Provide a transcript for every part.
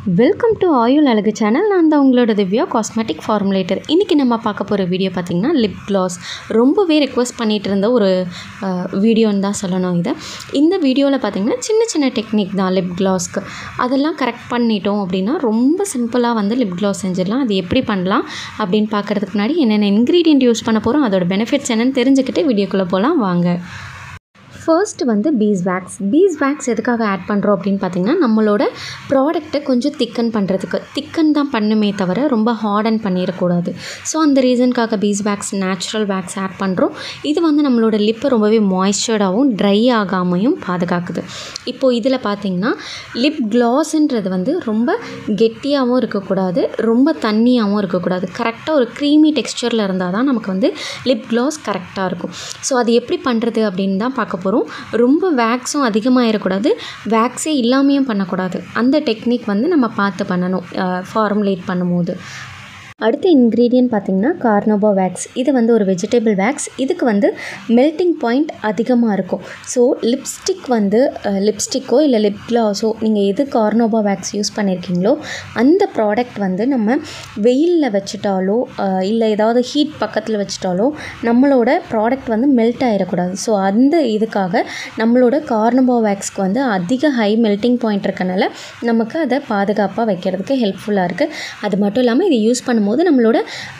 welcome to ஆயுள் அழகு channel நான் தான் உங்களோட திவ்யா காஸ்மெட்டிக் ஃபார்முலேட்டர் இன்றைக்கி நம்ம பார்க்க போகிற வீடியோ பார்த்திங்கன்னா லிப் கிளாஸ் ரொம்பவே ரெக்வஸ்ட் பண்ணிகிட்டு இருந்த ஒரு வீடியோன்னு தான் சொல்லணும் இதை இந்த வீடியோவில் பார்த்திங்கன்னா சின்ன சின்ன டெக்னிக் தான் லிப் கிளாஸ்க்கு அதெல்லாம் கரெக்ட் பண்ணிட்டோம் அப்படின்னா ரொம்ப சிம்பிளாக வந்து லிப் கிளாஸ் செஞ்சிடலாம் அது எப்படி பண்ணலாம் அப்படின்னு பார்க்குறதுக்கு முன்னாடி என்னென்ன இன்க்ரீடியன்ட் யூஸ் பண்ண போகிறோம் அதோட பெனிஃபிட்ஸ் என்னென்னு தெரிஞ்சுக்கிட்டு வீடியோக்குள்ளே போகலாம் வாங்க ஃபர்ஸ்ட் வந்து பீஸ் வேக்ஸ் பீஸ் வேக்ஸ் எதுக்காக ஆட் பண்ணுறோம் அப்படின்னு பார்த்தீங்கன்னா நம்மளோட ப்ராடக்ட்டை கொஞ்சம் திக்கன் பண்ணுறதுக்கு திக்கன் தான் பண்ணுமே தவிர ரொம்ப ஹார்டன் பண்ணிடக்கூடாது ஸோ அந்த ரீசனுக்காக beeswax natural wax add பண்ணுறோம் இது வந்து நம்மளோட லிப்பை ரொம்பவே மாய்ஸ்சர்டாகவும் ட்ரை ஆகாமையும் பாதுகாக்குது இப்போது இதில் பார்த்தீங்கன்னா லிப் க்ளாஸ்ன்றது வந்து ரொம்ப கெட்டியாகவும் இருக்கக்கூடாது ரொம்ப தண்ணியாகவும் இருக்கக்கூடாது கரெக்டாக ஒரு க்ரீமி டெக்ஸ்சரில் இருந்தால் தான் நமக்கு வந்து லிப் க்ளாஸ் கரெக்டாக இருக்கும் ஸோ அது எப்படி பண்ணுறது அப்படின்னு தான் பார்க்க போகிறோம் ரொம்ப வேக்ஸும் அதிகமாகிடக்கூடாது வேக்ஸே இல்லாமையும் பண்ணக்கூடாது அந்த டெக்னிக் வந்து நம்ம பார்த்து பண்ணணும் ஃபார்முலேட் பண்ணும்போது அடுத்த இன்க்ரீடியன்ட் பார்த்திங்கன்னா கார்னோபா வேக்ஸ் இது வந்து ஒரு வெஜிடபிள் வேக்ஸ் இதுக்கு வந்து மெல்ட்டிங் பாயிண்ட் அதிகமாக இருக்கும் ஸோ லிப்ஸ்டிக் வந்து லிப்ஸ்டிக்கோ இல்லை லிப் கிளாஸோ நீங்கள் எது கார்னோபா வேக்ஸ் யூஸ் பண்ணியிருக்கீங்களோ அந்த ப்ராடக்ட் வந்து நம்ம வெயிலில் வச்சுட்டாலோ இல்லை ஏதாவது ஹீட் பக்கத்தில் வச்சுட்டாலோ நம்மளோட ப்ராடக்ட் வந்து மெல்ட் ஆகிடக்கூடாது ஸோ அந்த இதுக்காக நம்மளோட கார்னோபா வேக்ஸ்க்கு வந்து அதிக ஹை மெல்ட்டிங் பாயிண்ட் இருக்கனால நமக்கு அதை பாதுகாப்பாக வைக்கிறதுக்கு ஹெல்ப்ஃபுல்லாக இருக்குது அது மட்டும் இல்லாமல் இதை யூஸ் பண்ணும்போது போது நம்மளோட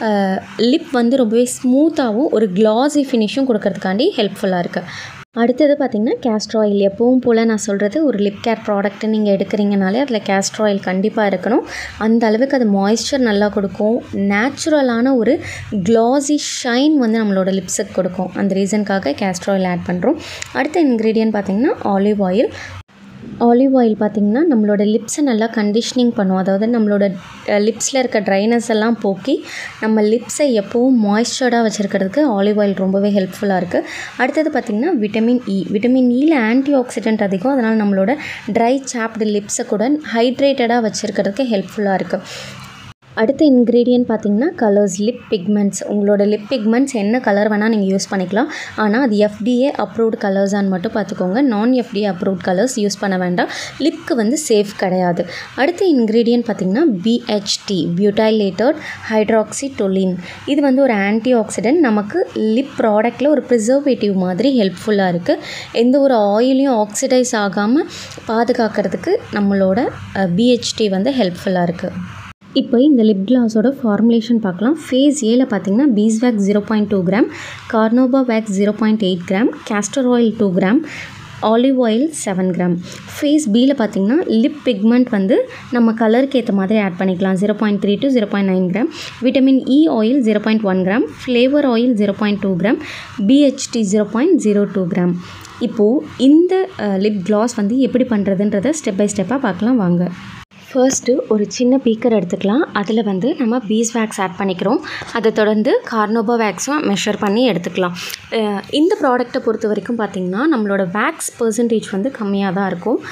லிப் வந்து ரொம்பவே ஸ்மூத்தாகவும் ஒரு க்ளாஸி ஃபினிஷும் கொடுக்கறதுக்காண்டி ஹெல்ப்ஃபுல்லாக இருக்குது அடுத்தது பார்த்திங்கன்னா கேஸ்ட்ர் ஆயில் எப்பவும் போல் நான் சொல்கிறது ஒரு லிப் கேர் ப்ராடக்ட்டு நீங்கள் எடுக்கிறீங்கனாலே அதில் கேஸ்ட்ர் ஆயில் கண்டிப்பாக இருக்கணும் அந்த அளவுக்கு அது மாய்ஸ்சர் நல்லா கொடுக்கும் நேச்சுரலான ஒரு க்ளாஸி ஷைன் வந்து நம்மளோட லிப்ஸுக்கு கொடுக்கும் அந்த ரீசனுக்காக கேஸ்ட்ர் ஆயில் ஆட் பண்ணுறோம் அடுத்த இன்க்ரீடியன்ட் பார்த்திங்கன்னா ஆலிவ் ஆயில் ஆலிவ் ஆயில் பார்த்திங்கன்னா நம்மளோட லிப்ஸை நல்லா கண்டிஷ்னிங் பண்ணும் அதாவது நம்மளோட லிப்ஸில் இருக்க ட்ரைனஸ் எல்லாம் போக்கி நம்ம லிப்ஸை எப்போவும் மாய்ஸ்சர்டாக வச்சுருக்கிறதுக்கு ஆலிவ் ஆயில் ரொம்பவே ஹெல்ப்ஃபுல்லாக இருக்குது அடுத்தது பார்த்திங்கன்னா விட்டமின் இ விட்டமின் இயில் ஆன்டி ஆக்சிடென்ட் அதிகம் அதனால் நம்மளோட ட்ரை சாப்டு லிப்ஸை கூட ஹைட்ரேட்டடாக வச்சுருக்கிறதுக்கு ஹெல்ப்ஃபுல்லாக இருக்குது அடுத்த இன்க்ரீடியன்ட் பார்த்திங்கன்னா கலர்ஸ் லிப் பிக்மெண்ட்ஸ் உங்களோட லிப் பிக்மெண்ட்ஸ் என்ன கலர் வேணால் நீங்கள் யூஸ் பண்ணிக்கலாம் ஆனால் அது எஃப்டிஏ அப்ரூவ்ட் கலர்ஸான்னு மட்டும் பார்த்துக்கோங்க நான் எஃப்டிஏ அப்ரூவ்ட் கலர்ஸ் யூஸ் பண்ண வேண்டாம் லிப்க்கு வந்து சேஃப் கிடையாது அடுத்த இன்க்ரீடியன்ட் பார்த்திங்கன்னா பிஹெச்டி பியூட்டைலேட்டட் ஹைட்ராக்சி டொலின் இது வந்து ஒரு ஆன்டி ஆக்சிடென்ட் நமக்கு லிப் ப்ராடக்டில் ஒரு ப்ரிசர்வேட்டிவ் மாதிரி ஹெல்ப்ஃபுல்லாக இருக்குது எந்த ஒரு ஆயிலையும் ஆக்சிடைஸ் ஆகாமல் பாதுகாக்கிறதுக்கு நம்மளோட பிஹெச்டி வந்து ஹெல்ப்ஃபுல்லாக இருக்குது இப்போ இந்த லிப் கிளாஸோட ஃபார்முலேஷன் பார்க்கலாம் ஃபேஸ் ஏல பார்த்தீங்கன்னா beeswax zero point two gram carnauba wax zero point eight gram castor oil two gram olive oil seven gram phase பியில் பார்த்தீங்கன்னா லிப் பிக்மெண்ட் வந்து நம்ம கலருக்கு ஏற்ற மாதிரி ஆட் பண்ணிக்கலாம் zero point three to zero point nine gram vitamin E oil zero point one gram flavour oil zero point two gram BHT zero point zero two gram இப்போது இந்த லிப் கிளாஸ் வந்து எப்படி பண்ணுறதுன்றதை ஸ்டெப் பை ஸ்டெப்பாக பார்க்கலாம் வாங்க first ஒரு சின்ன beaker எடுத்துக்கலாம் அதில் வந்து நம்ம பீஸ் வேக்ஸ் ஆட் பண்ணிக்கிறோம் அதை தொடர்ந்து கார்னோபா வேக்ஸும் மெஷர் பண்ணி எடுத்துக்கலாம் இந்த ப்ராடக்ட்டை பொறுத்த வரைக்கும் பார்த்திங்கன்னா நம்மளோட வேக்ஸ் பர்சன்டேஜ் வந்து கம்மியாக தான் இருக்கும்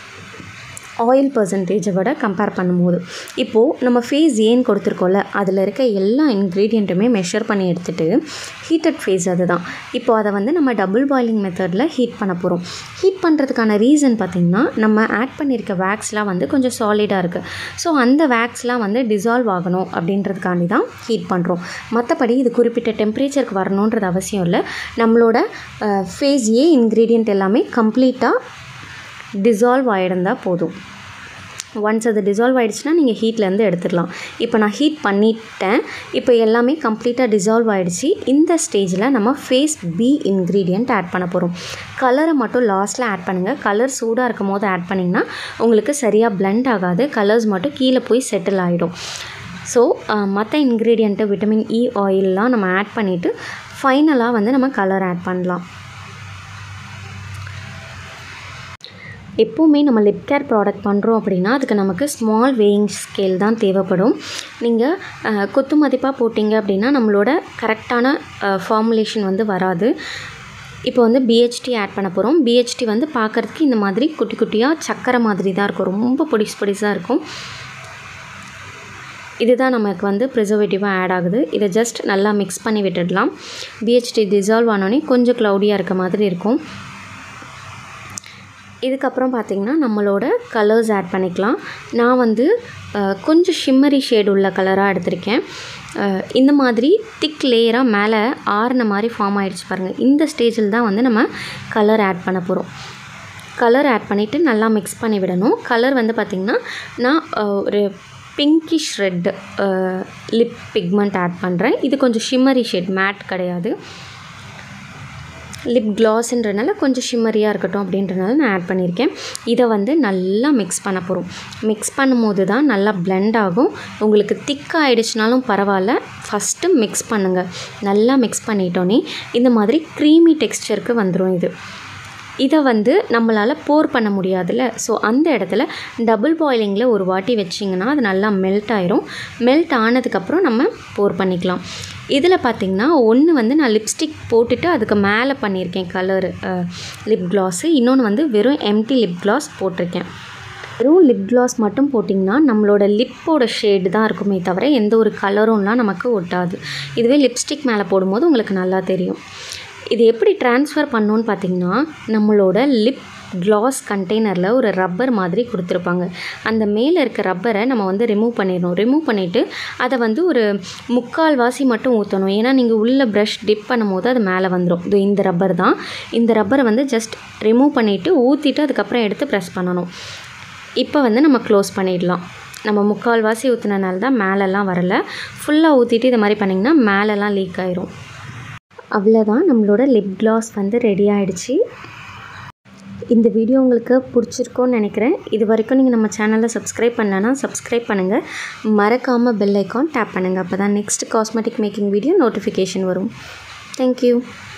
ஆயில் பர்சன்டேஜை விட கம்பேர் பண்ணும்போது இப்போது நம்ம ஃபேஸ் ஏன் கொடுத்துருக்கோம்ல அதில் இருக்க எல்லா இன்க்ரீடியண்ட்டுமே மெஷர் பண்ணி எடுத்துகிட்டு ஹீட்டட் ஃபேஸ் அதுதான் இப்போ அதை வந்து நம்ம டபுள் பாயிலிங் மெத்தடில் ஹீட் பண்ண போகிறோம் ஹீட் பண்ணுறதுக்கான ரீசன் பார்த்திங்கன்னா நம்ம ஆட் பண்ணியிருக்க வேக்ஸ்லாம் வந்து கொஞ்சம் சாலிடாக இருக்குது ஸோ அந்த வேக்ஸ்லாம் வந்து டிசால்வ் ஆகணும் அப்படின்றதுக்காண்டி தான் ஹீட் பண்ணுறோம் மற்றபடி இது குறிப்பிட்ட டெம்பரேச்சருக்கு வரணுன்றது அவசியம் இல்லை நம்மளோட ஃபேஸ் ஏ இன்க்ரீடியண்ட் எல்லாமே கம்ப்ளீட்டாக டிசால்வ் ஆகிருந்தால் போதும் ஒன்ஸ் அது டிசால்வ் ஆகிடுச்சுன்னா நீங்கள் ஹீட்லேருந்து எடுத்துடலாம் இப்போ நான் ஹீட் பண்ணிட்டேன் இப்போ எல்லாமே கம்ப்ளீட்டாக டிசால்வ் ஆகிடுச்சு இந்த ஸ்டேஜில் நம்ம ஃபேஸ் பி இன்க்ரீடியண்ட் ஆட் பண்ண போகிறோம் கலரை மட்டும் லாஸ்ட்டில் ஆட் பண்ணுங்கள் கலர் சூடாக இருக்கும் போது ஆட் பண்ணிங்கன்னா உங்களுக்கு சரியாக பிளெண்ட் ஆகாது கலர்ஸ் மட்டும் கீழே போய் செட்டில் ஆகிடும் ஸோ மற்ற இன்க்ரீடியண்ட்டு விட்டமின் இ ஆயிலெலாம் நம்ம ஆட் பண்ணிவிட்டு ஃபைனலாக வந்து நம்ம கலர் ஆட் பண்ணலாம் எப்போவுமே நம்ம லிப் கேர் ப்ராடக்ட் பண்ணுறோம் அப்படின்னா அதுக்கு நமக்கு ஸ்மால் வேயிங் ஸ்கேல் தான் தேவைப்படும் நீங்கள் குத்து மதிப்பாக போட்டிங்க அப்படின்னா நம்மளோட கரெக்டான ஃபார்முலேஷன் வந்து வராது இப்போ வந்து பிஹெச்டி ஆட் பண்ண போகிறோம் பிஹெச்டி வந்து பார்க்குறதுக்கு இந்த மாதிரி குட்டி குட்டியாக சக்கரை மாதிரி தான் இருக்கும் ரொம்ப பொடிசு பொடிசாக இருக்கும் இதுதான் நமக்கு வந்து ப்ரிசர்வேட்டிவாக ஆட் ஆகுது இதை ஜஸ்ட் நல்லா மிக்ஸ் பண்ணி விட்டுடலாம் பிஹெச்டி டிசால்வ் ஆனோடனே கொஞ்சம் க்ளவுடியாக இருக்க மாதிரி இருக்கும் இதுக்கப்புறம் பார்த்திங்கன்னா நம்மளோட கலர்ஸ் ஆட் பண்ணிக்கலாம் நான் வந்து அஹ், கொஞ்சம் ஷிம்மரி ஷேட் உள்ள கலராக எடுத்திருக்கேன் அஹ், இந்த மாதிரி திக் லேயராக மேலே ஆறுன மாதிரி ஃபார்ம் ஆயிடுச்சு பாருங்கள் இந்த ஸ்டேஜில் தான் வந்து நம்ம கலர் ஆட் பண்ண போகிறோம் கலர் ஆட் பண்ணிவிட்டு நல்லா மிக்ஸ் பண்ணி விடணும் கலர் வந்து பார்த்திங்கன்னா நான் அஹ், ஒரு pinkish red lip pigment add பண்ணுறேன் இது கொஞ்சம் ஷிம்மரி ஷேட் மேட் கிடையாது லிப் க்ளாஸ்ன்றனால கொஞ்சம் ஷிம்மரியாக இருக்கட்டும் அப்படின்றனால நான் ஆட் பண்ணியிருக்கேன் இதை வந்து நல்லா மிக்ஸ் பண்ண போகிறோம் மிக்ஸ் பண்ணும்போது தான் நல்லா blend ஆகும் உங்களுக்கு திக் ஆகிடுச்சுனாலும் பரவாயில்ல ஃபஸ்ட்டு மிக்ஸ் பண்ணுங்கள் நல்லா மிக்ஸ் பண்ணிட்டோன்னே இந்த மாதிரி க்ரீமி டெக்ஸ்சருக்கு வந்துடும் இது இதை வந்து நம்மளால் போர் பண்ண முடியாதுல்ல ஸோ அந்த இடத்துல டபுள் பாயிலிங்கில் ஒரு வாட்டி வச்சிங்கன்னா அது நல்லா மெல்ட் ஆயிரும் மெல்ட் ஆனதுக்கப்புறம் நம்ம போர் பண்ணிக்கலாம் இதில் பார்த்திங்கன்னா ஒன்று வந்து நான் லிப்ஸ்டிக் போட்டுட்டு அதுக்கு மேலே பண்ணியிருக்கேன் கலர் லிப் கிளாஸு இன்னொன்று வந்து வெறும் எம்டி லிப் கிளாஸ் போட்டிருக்கேன் வெறும் லிப் கிளாஸ் மட்டும் போட்டிங்கன்னா நம்மளோட லிப்போட ஷேடு தான் இருக்குமே தவிர எந்த ஒரு கலரும்லாம் நமக்கு ஒட்டாது இதுவே லிப்ஸ்டிக் மேலே போடும்போது உங்களுக்கு நல்லா தெரியும் இது எப்படி ட்ரான்ஸ்ஃபர் பண்ணோன்னு பார்த்தீங்கன்னா நம்மளோட லிப் கிளாஸ் கண்டெய்னரில் ஒரு ரப்பர் மாதிரி கொடுத்துருப்பாங்க அந்த மேலே இருக்க ரப்பரை நம்ம வந்து ரிமூவ் பண்ணிடணும் ரிமூவ் பண்ணிவிட்டு அதை வந்து ஒரு முக்கால் வாசி மட்டும் ஊற்றணும் ஏன்னா நீங்கள் உள்ள ப்ரஷ் டிப் பண்ணும்போது அது மேலே வந்துடும் இது இந்த ரப்பர் தான் இந்த ரப்பரை வந்து ஜஸ்ட் ரிமூவ் பண்ணிவிட்டு ஊற்றிட்டு அதுக்கப்புறம் எடுத்து ப்ரெஸ் பண்ணணும் இப்போ வந்து நம்ம க்ளோஸ் பண்ணிடலாம் நம்ம முக்கால் வாசி ஊற்றினால தான் மேலெல்லாம் வரல ஃபுல்லாக ஊற்றிட்டு இது மாதிரி பண்ணிங்கன்னா மேலெல்லாம் லீக் ஆயிரும் அவ்வளோதான் நம்மளோட லிப் கிளாஸ் வந்து ரெடி ஆயிடுச்சு இந்த வீடியோ உங்களுக்கு பிடிச்சிருக்கோன்னு நினைக்கிறேன் இது வரைக்கும் நீங்கள் நம்ம சேனலை சப்ஸ்கிரைப் பண்ணலன்னா சப்ஸ்கிரைப் பண்ணுங்கள் மறக்காமல் பெல் ஐக்கான் டேப் பண்ணுங்கள் அப்போ தான் next cosmetic making video notification வரும் தேங்க்யூ